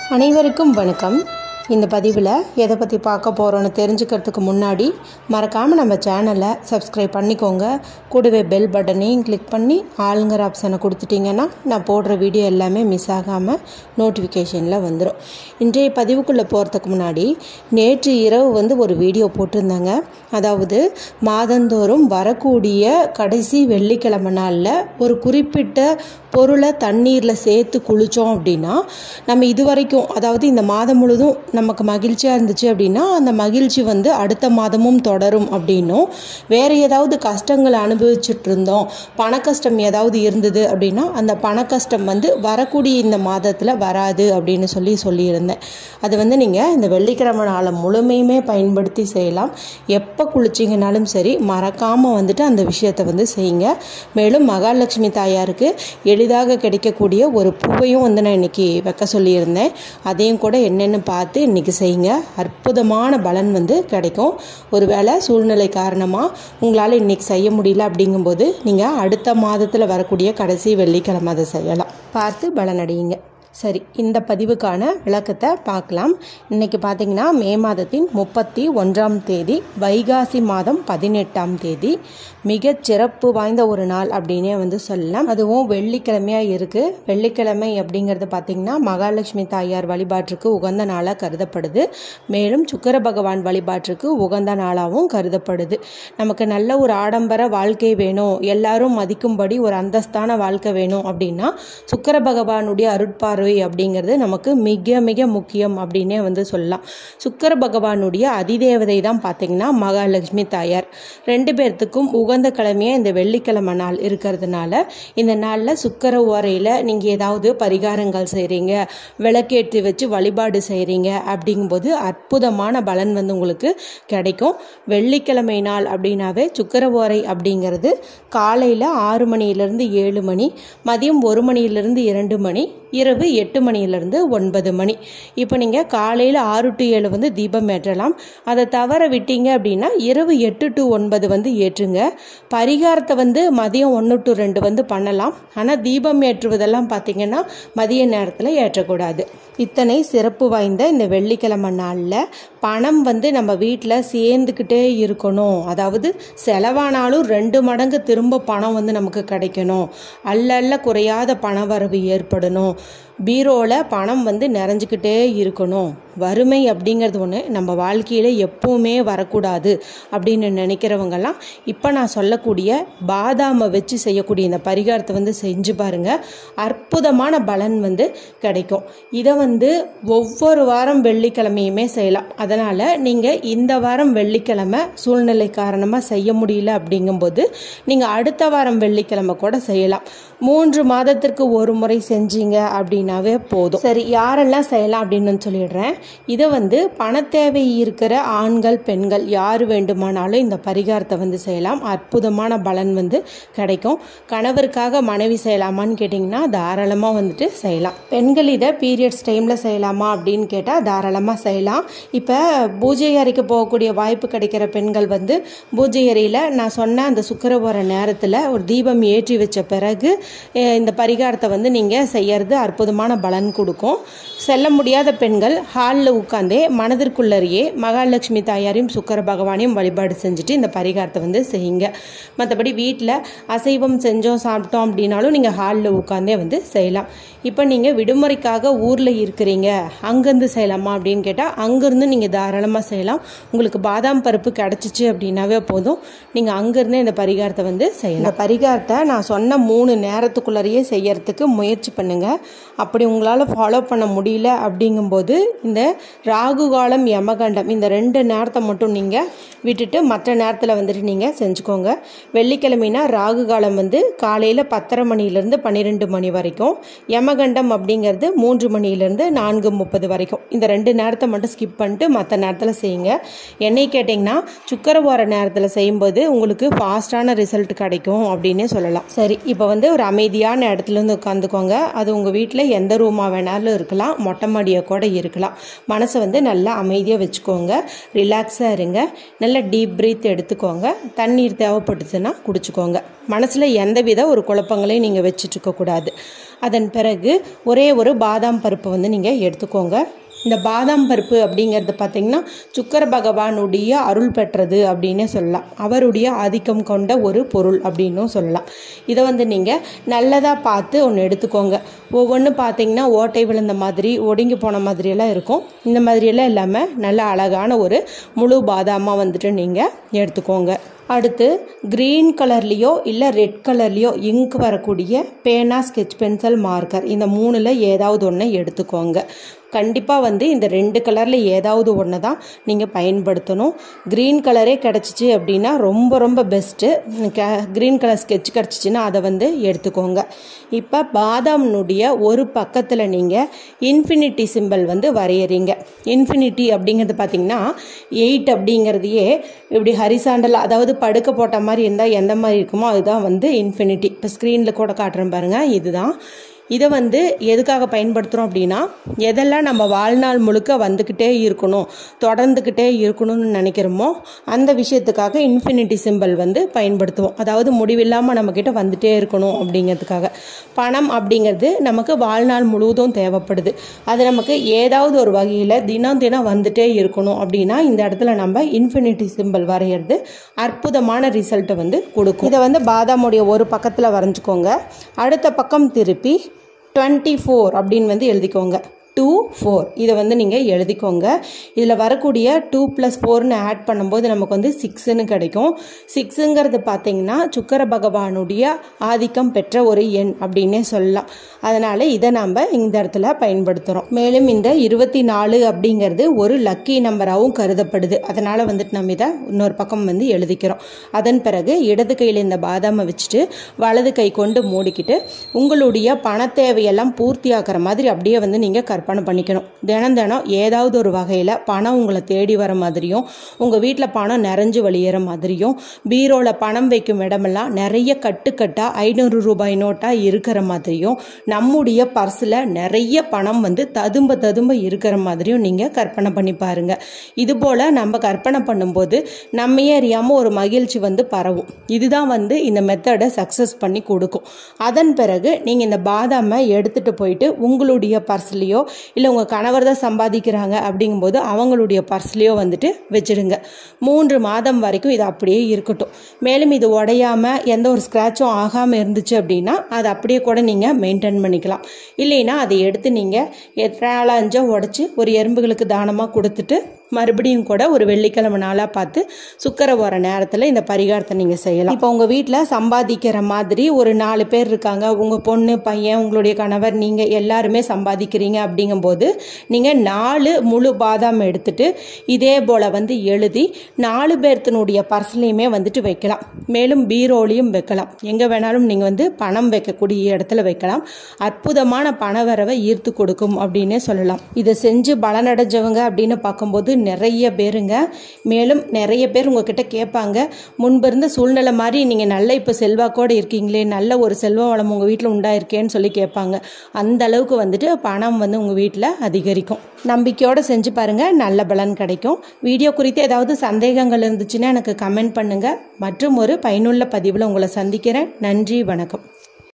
அனைவருக்கும் வணக்கம் இந்த பதிவில் எதை பற்றி பார்க்க போகிறோன்னு தெரிஞ்சுக்கிறதுக்கு முன்னாடி மறக்காமல் நம்ம சேனலை சப்ஸ்கிரைப் பண்ணிக்கோங்க கூடவே பெல் பட்டனையும் கிளிக் பண்ணி ஆளுங்கிற ஆப்ஷனை கொடுத்துட்டிங்கன்னா நான் போடுற வீடியோ எல்லாமே மிஸ் ஆகாமல் நோட்டிஃபிகேஷனில் வந்துடும் இன்றைய பதிவுக்குள்ளே போகிறதுக்கு முன்னாடி நேற்று இரவு வந்து ஒரு வீடியோ போட்டிருந்தாங்க அதாவது மாதந்தோறும் வரக்கூடிய கடைசி வெள்ளிக்கிழமை நாளில் ஒரு குறிப்பிட்ட பொருளை தண்ணீரில் சேர்த்து குளித்தோம் அப்படின்னா நம்ம இது வரைக்கும் அதாவது இந்த மாதம் முழுதும் நமக்கு மகிழ்ச்சியாக இருந்துச்சு அப்படின்னா அந்த மகிழ்ச்சி வந்து அடுத்த மாதமும் தொடரும் அப்படின்னும் வேறு ஏதாவது கஷ்டங்களை அனுபவிச்சுட்டு இருந்தோம் பண கஷ்டம் ஏதாவது இருந்தது அப்படின்னா அந்த பண கஷ்டம் வந்து வரக்கூடிய இந்த மாதத்தில் வராது அப்படின்னு சொல்லி சொல்லியிருந்தேன் அது வந்து நீங்கள் இந்த வெள்ளிக்கிழமை நாளை முழுமையுமே பயன்படுத்தி செய்யலாம் எப்போ குளிச்சிங்கனாலும் சரி மறக்காமல் வந்துட்டு அந்த விஷயத்தை வந்து செய்யுங்க மேலும் மகாலட்சுமி தாயாருக்கு எளிதாக கிடைக்கக்கூடிய ஒரு பூவையும் வந்து நான் இன்னைக்கு வைக்க சொல்லியிருந்தேன் அதையும் கூட என்னென்னு பார்த்து இன்னைக்கு செய்யுங்க அற்புதமான பலன் வந்து கிடைக்கும் ஒருவேளை சூழ்நிலை காரணமாக உங்களால் இன்னைக்கு செய்ய முடியல அப்படிங்கும்போது நீங்கள் அடுத்த மாதத்தில் வரக்கூடிய கடைசி வெள்ளிக்கிழமை அதை செய்யலாம் பார்த்து பலனடையுங்க சரி இந்த பதிவுக்கான விளக்கத்தை பார்க்கலாம் இன்னைக்கு பார்த்தீங்கன்னா மே மாதத்தின் முப்பத்தி ஒன்றாம் தேதி வைகாசி மாதம் பதினெட்டாம் தேதி மிக சிறப்பு வாய்ந்த ஒரு நாள் அப்படின்னே வந்து சொல்லலாம் அதுவும் வெள்ளிக்கிழமையாக இருக்குது வெள்ளிக்கிழமை அப்படிங்கிறது பார்த்தீங்கன்னா மகாலட்சுமி தாயார் வழிபாட்டுக்கு உகந்த நாளாக கருதப்படுது மேலும் சுக்கர பகவான் வழிபாட்டுக்கு உகந்த நாளாகவும் கருதப்படுது நமக்கு நல்ல ஒரு ஆடம்பர வாழ்க்கை வேணும் எல்லாரும் மதிக்கும்படி ஒரு அந்தஸ்தான வாழ்க்கை வேணும் அப்படின்னா சுக்கர பகவானுடைய அருட்பார்வை பார்வை அப்படிங்கிறது நமக்கு மிக மிக முக்கியம் அப்படின்னே வந்து சொல்லலாம் சுக்கர பகவானுடைய அதிதேவதை தான் பார்த்தீங்கன்னா மகாலட்சுமி தாயார் ரெண்டு பேர்த்துக்கும் உகந்த கிழமையாக இந்த வெள்ளிக்கிழமை நாள் இருக்கிறதுனால இந்த நாளில் சுக்கர ஓரையில் நீங்கள் ஏதாவது பரிகாரங்கள் செய்கிறீங்க விளக்கேற்றி வச்சு வழிபாடு செய்கிறீங்க அப்படிங்கும்போது அற்புதமான பலன் வந்து உங்களுக்கு கிடைக்கும் வெள்ளிக்கிழமை நாள் அப்படின்னாவே சுக்கர ஓரை அப்படிங்கிறது காலையில் ஆறு மணியிலிருந்து ஏழு மணி மதியம் ஒரு மணியிலிருந்து இரண்டு மணி இரவு எட்டு மணியிலிருந்து ஒன்பது மணி இப்போ நீங்கள் காலையில் ஆறு டு ஏழு வந்து தீபம் ஏற்றலாம் அதை தவற விட்டீங்க அப்படின்னா இரவு எட்டு டு ஒன்பது வந்து ஏற்றுங்க பரிகாரத்தை வந்து மதியம் ஒன்று டு ரெண்டு வந்து பண்ணலாம் ஆனால் தீபம் ஏற்றுவதெல்லாம் பார்த்தீங்கன்னா மதிய நேரத்தில் ஏற்றக்கூடாது இத்தனை சிறப்பு வாய்ந்த இந்த வெள்ளிக்கிழமை நாளில் பணம் வந்து நம்ம வீட்டில் சேர்ந்துக்கிட்டே இருக்கணும் அதாவது செலவானாலும் ரெண்டு மடங்கு திரும்ப பணம் வந்து நமக்கு கிடைக்கணும் அல்ல அல்ல குறையாத பண வரவு ஏற்படணும் பீரோவில் பணம் வந்து நிறைஞ்சிக்கிட்டே இருக்கணும் வறுமை அப்படிங்கிறது ஒன்று நம்ம வாழ்க்கையில் எப்பவுமே வரக்கூடாது அப்படின்னு நினைக்கிறவங்கெல்லாம் இப்போ நான் சொல்லக்கூடிய பாதாமை வச்சு செய்யக்கூடிய இந்த பரிகாரத்தை வந்து செஞ்சு பாருங்க அற்புதமான பலன் வந்து கிடைக்கும் இதை வந்து ஒவ்வொரு வாரம் வெள்ளிக்கிழமையுமே செய்யலாம் அதனால் நீங்கள் இந்த வாரம் வெள்ளிக்கிழமை சூழ்நிலை காரணமாக செய்ய முடியல அப்படிங்கும்போது நீங்கள் அடுத்த வாரம் வெள்ளிக்கிழமை கூட செய்யலாம் மூன்று மாதத்திற்கு ஒரு முறை செஞ்சீங்க அப்படின்னாவே போதும் சரி யாரெல்லாம் செய்யலாம் அப்படின்னு சொல்லிடுறேன் இதை வந்து பண தேவை இருக்கிற ஆண்கள் பெண்கள் யார் வேண்டுமானாலும் இந்த பரிகாரத்தை வந்து செய்யலாம் அற்புதமான பலன் வந்து கிடைக்கும் கணவருக்காக மனைவி செய்யலாமான்னு கேட்டிங்கன்னா தாராளமாக வந்துட்டு செய்யலாம் பெண்கள் இதை பீரியட்ஸ் டைமில் செய்யலாமா அப்படின்னு கேட்டால் தாராளமாக செய்யலாம் இப்போ பூஜை அறைக்கு போகக்கூடிய வாய்ப்பு கிடைக்கிற பெண்கள் வந்து பூஜை அறையில் நான் சொன்ன அந்த சுக்கர வர நேரத்தில் ஒரு தீபம் ஏற்றி வச்ச பிறகு இந்த பரிகாரத்தை வந்து நீங்கள் செய்யறது அற்புதமான பலன் கொடுக்கும் செல்ல முடியாத பெண்கள் ஹாலில் உட்காந்தே மனதிற்குள்ளறையே மகாலட்சுமி தாயாரையும் சுக்கர பகவானையும் வழிபாடு செஞ்சுட்டு இந்த பரிகாரத்தை வந்து செய்யுங்க மற்றபடி வீட்டில் அசைவம் செஞ்சோம் சாப்பிட்டோம் அப்படின்னாலும் நீங்கள் ஹாலில் உட்காந்தே வந்து செய்யலாம் இப்போ நீங்கள் விடுமுறைக்காக ஊரில் இருக்கிறீங்க அங்கேருந்து செய்யலாமா அப்படின்னு கேட்டால் அங்கேருந்து நீங்கள் தாராளமாக செய்யலாம் உங்களுக்கு பாதாம் பருப்பு கிடச்சிச்சு அப்படின்னாவே போதும் நீங்கள் அங்கேருந்தே இந்த பரிகாரத்தை வந்து செய்யலாம் இந்த பரிகாரத்தை நான் சொன்ன மூணு நேரத்துக்குள்ளறையே செய்யறதுக்கு முயற்சி பண்ணுங்கள் அப்படி உங்களால் ஃபாலோ பண்ண முடியல அப்படிங்கும்போது இந்த ராகு காலம் யமகண்டம் இந்த ரெண்டு நேரத்தை மட்டும் நீங்கள் விட்டுட்டு மற்ற நேரத்தில் வந்துட்டு நீங்கள் செஞ்சுக்கோங்க வெள்ளிக்கிழமைனா ராகு காலம் வந்து காலையில் பத்தரை மணிலேருந்து பன்னிரெண்டு மணி வரைக்கும் யமகண்டம் அப்படிங்கிறது மூன்று மணிலேருந்து நான்கு முப்பது வரைக்கும் இந்த ரெண்டு நேரத்தை மட்டும் ஸ்கிப் பண்ணிட்டு மற்ற நேரத்தில் செய்யுங்க என்னை கேட்டிங்கன்னா சுக்கர வார நேரத்தில் செய்யும்போது உங்களுக்கு ஃபாஸ்டான ரிசல்ட் கிடைக்கும் அப்படின்னே சொல்லலாம் சரி இப்போ வந்து ஒரு அமைதியான இடத்துல இருந்து உட்காந்துக்கோங்க அது உங்கள் வீட்டில் எந்த ரூமாக வேணாலும் இருக்கலாம் மொட்டை மாடியாக கூட இருக்கலாம் மனசை வந்து நல்லா அமைதியாக வச்சுக்கோங்க ரிலாக்ஸாக இருங்க நல்லா டீப் பிரீத் எடுத்துக்கோங்க தண்ணீர் தேவைப்பட்டுச்சுன்னா குடிச்சுக்கோங்க மனசில் எந்தவித ஒரு குழப்பங்களையும் நீங்கள் வச்சுட்டு இருக்கக்கூடாது அதன் பிறகு ஒரே ஒரு பாதாம் பருப்பு வந்து நீங்கள் எடுத்துக்கோங்க இந்த பாதாம் பருப்பு அப்படிங்கிறது பார்த்திங்கன்னா சுக்கர பகவானுடைய அருள் பெற்றது அப்படின்னே சொல்லலாம் அவருடைய ஆதிக்கம் கொண்ட ஒரு பொருள் அப்படின்னும் சொல்லலாம் இதை வந்து நீங்கள் நல்லதாக பார்த்து ஒன்று எடுத்துக்கோங்க ஒவ்வொன்று பார்த்தீங்கன்னா ஓட்டை விழுந்த மாதிரி ஒடுங்கி போன மாதிரியெல்லாம் இருக்கும் இந்த மாதிரியெல்லாம் இல்லாமல் நல்ல அழகான ஒரு முழு பாதாமாக வந்துட்டு நீங்கள் எடுத்துக்கோங்க அடுத்து க்ரீன் கலர்லேயோ இல்லை ரெட் கலர்லேயோ இங்க் வரக்கூடிய பேனா ஸ்கெச் பென்சில் மார்க்கர் இந்த மூணில் ஏதாவது ஒன்று எடுத்துக்கோங்க கண்டிப்பாக வந்து இந்த ரெண்டு கலரில் ஏதாவது ஒன்று தான் நீங்கள் பயன்படுத்தணும் க்ரீன் கலரே கிடச்சிச்சு அப்படின்னா ரொம்ப ரொம்ப பெஸ்ட்டு க்ரீன் கலர் ஸ்கெட்ச் கிடச்சிச்சின்னா அதை வந்து எடுத்துக்கோங்க இப்போ பாதாம்னுடைய ஒரு பக்கத்தில் நீங்கள் இன்ஃபினிட்டி சிம்பிள் வந்து வரையறீங்க இன்ஃபினிட்டி அப்படிங்கிறது பார்த்திங்கன்னா எயிட் அப்படிங்கிறதையே இப்படி ஹரிசாண்டல் அதாவது படுக்க போட்ட மாதிரி இருந்தால் எந்த மாதிரி இருக்குமோ அதுதான் வந்து இன்ஃபினிட்டி இப்போ ஸ்க்ரீனில் கூட காட்டுறேன் பாருங்கள் இதுதான் இதை வந்து எதுக்காக பயன்படுத்துகிறோம் அப்படின்னா எதெல்லாம் நம்ம வாழ்நாள் முழுக்க வந்துக்கிட்டே இருக்கணும் தொடர்ந்துக்கிட்டே இருக்கணும்னு நினைக்கிறோமோ அந்த விஷயத்துக்காக இன்ஃபினிட்டி சிம்பிள் வந்து பயன்படுத்துவோம் அதாவது முடிவில்லாமல் நம்மக்கிட்ட வந்துட்டே இருக்கணும் அப்படிங்கிறதுக்காக பணம் அப்படிங்கிறது நமக்கு வாழ்நாள் முழுவதும் தேவைப்படுது அது நமக்கு ஏதாவது ஒரு வகையில் தினம் தினம் வந்துட்டே இருக்கணும் அப்படின்னா இந்த இடத்துல நம்ம இன்ஃபினிட்டி சிம்பிள் வரைகிறது அற்புதமான ரிசல்ட்டை வந்து கொடுக்கும் இதை வந்து பாதாமுடைய ஒரு பக்கத்தில் வரைஞ்சிக்கோங்க அடுத்த பக்கம் திருப்பி டுவெண்ட்டி ஃபோர் அப்படின்னு வந்து எழுதிக்கோங்க டூ ஃபோர் இதை வந்து நீங்கள் எழுதிக்கோங்க இதில் வரக்கூடிய டூ ப்ளஸ் ஃபோர்னு ஆட் பண்ணும்போது நமக்கு வந்து சிக்ஸுன்னு கிடைக்கும் சிக்ஸுங்கிறது பார்த்தீங்கன்னா சுக்கர பகவானுடைய ஆதிக்கம் பெற்ற ஒரு எண் அப்படின்னே சொல்லலாம் அதனால் இதை நம்ம இந்த இடத்துல பயன்படுத்துகிறோம் மேலும் இந்த இருபத்தி நாலு அப்படிங்கிறது ஒரு லக்கி நம்பராகவும் கருதப்படுது அதனால் வந்துட்டு நம்ம இதை இன்னொரு பக்கம் வந்து எழுதிக்கிறோம் அதன் பிறகு இடது கையில் இந்த பாதாமை வச்சுட்டு வலது கை கொண்டு மூடிக்கிட்டு உங்களுடைய பண தேவையெல்லாம் பூர்த்தியாக்குற மாதிரி அப்படியே வந்து நீங்கள் கற்பனை பண்ணிக்கணும் தினம் தினம் ஏதாவது ஒரு வகையில் பணம் உங்களை தேடி வர மாதிரியும் உங்கள் வீட்டில் பணம் நிறைஞ்சு வழியிற மாதிரியும் பீரோவில் பணம் வைக்கும் இடமெல்லாம் நிறைய கட்டுக்கட்டாக ஐநூறு ரூபாய் நோட்டாக இருக்கிற மாதிரியும் நம்முடைய பர்ஸில் நிறைய பணம் வந்து ததும்ப ததும்ப இருக்கிற மாதிரியும் நீங்கள் கற்பனை பண்ணி பாருங்க இது போல் நம்ம கற்பனை பண்ணும்போது நம்மையே அறியாமல் ஒரு மகிழ்ச்சி வந்து பரவும் இதுதான் வந்து இந்த மெத்தடை சக்ஸஸ் பண்ணி கொடுக்கும் அதன் பிறகு நீங்கள் இந்த பாதாமை எடுத்துகிட்டு போயிட்டு உங்களுடைய பர்ஸ்லேயோ இல்லை உங்கள் கணவர் தான் சம்பாதிக்கிறாங்க அப்படிங்கும்போது அவங்களுடைய பர்ஸ்லேயோ வந்துட்டு வச்சிடுங்க மூன்று மாதம் வரைக்கும் இது அப்படியே இருக்கட்டும் மேலும் இது உடையாமல் எந்த ஒரு ஸ்க்ராட்சும் ஆகாமல் இருந்துச்சு அப்படின்னா அதை அப்படியே கூட நீங்கள் மெயின்டைன் பண்ணிக்கலாம் இல்லைன்னா அதை எடுத்து நீங்கள் நாலஞ்சோ உடச்சி ஒரு எறும்புகளுக்கு தானமாக கொடுத்துட்டு மறுபடியும் கூட ஒரு வெள்ளிக்கிழமை நாளாக பார்த்து சுக்கர வர நேரத்தில் இந்த பரிகாரத்தை நீங்கள் செய்யலாம் இப்போ உங்கள் வீட்டில் சம்பாதிக்கிற மாதிரி ஒரு நாலு பேர் இருக்காங்க உங்கள் பொண்ணு பையன் உங்களுடைய கணவர் நீங்கள் எல்லாருமே சம்பாதிக்கிறீங்க அப்படிங்கும்போது நீங்கள் நாலு முழு பாதாம் எடுத்துட்டு இதே போல் வந்து எழுதி நாலு பேர்த்தினுடைய பர்ஸ்லையுமே வந்துட்டு வைக்கலாம் மேலும் பீரோலையும் வைக்கலாம் எங்கே வேணாலும் நீங்கள் வந்து பணம் வைக்கக்கூடிய இடத்துல வைக்கலாம் அற்புதமான பண வரவை ஈர்த்து கொடுக்கும் அப்படின்னே சொல்லலாம் இதை செஞ்சு பலனடைஞ்சவங்க அப்படின்னு பார்க்கும்போது நிறைய பேருங்க மேலும் நிறைய பேர் உங்ககிட்ட கேட்பாங்க முன்பு இருந்த சூழ்நிலை மாதிரி நீங்கள் நல்ல இப்போ செல்வாக்கோடு இருக்கீங்களே நல்ல ஒரு செல்வ வளம் உங்கள் வீட்டில் உண்டாயிருக்கேன்னு சொல்லி கேட்பாங்க அந்த அளவுக்கு வந்துட்டு பணம் வந்து உங்கள் வீட்டில் அதிகரிக்கும் நம்பிக்கையோடு செஞ்சு பாருங்கள் நல்ல பலன் கிடைக்கும் வீடியோ குறித்து ஏதாவது சந்தேகங்கள் இருந்துச்சுன்னா எனக்கு கமெண்ட் பண்ணுங்கள் மற்றும் ஒரு பயனுள்ள பதிவில் உங்களை சந்திக்கிறேன் நன்றி வணக்கம்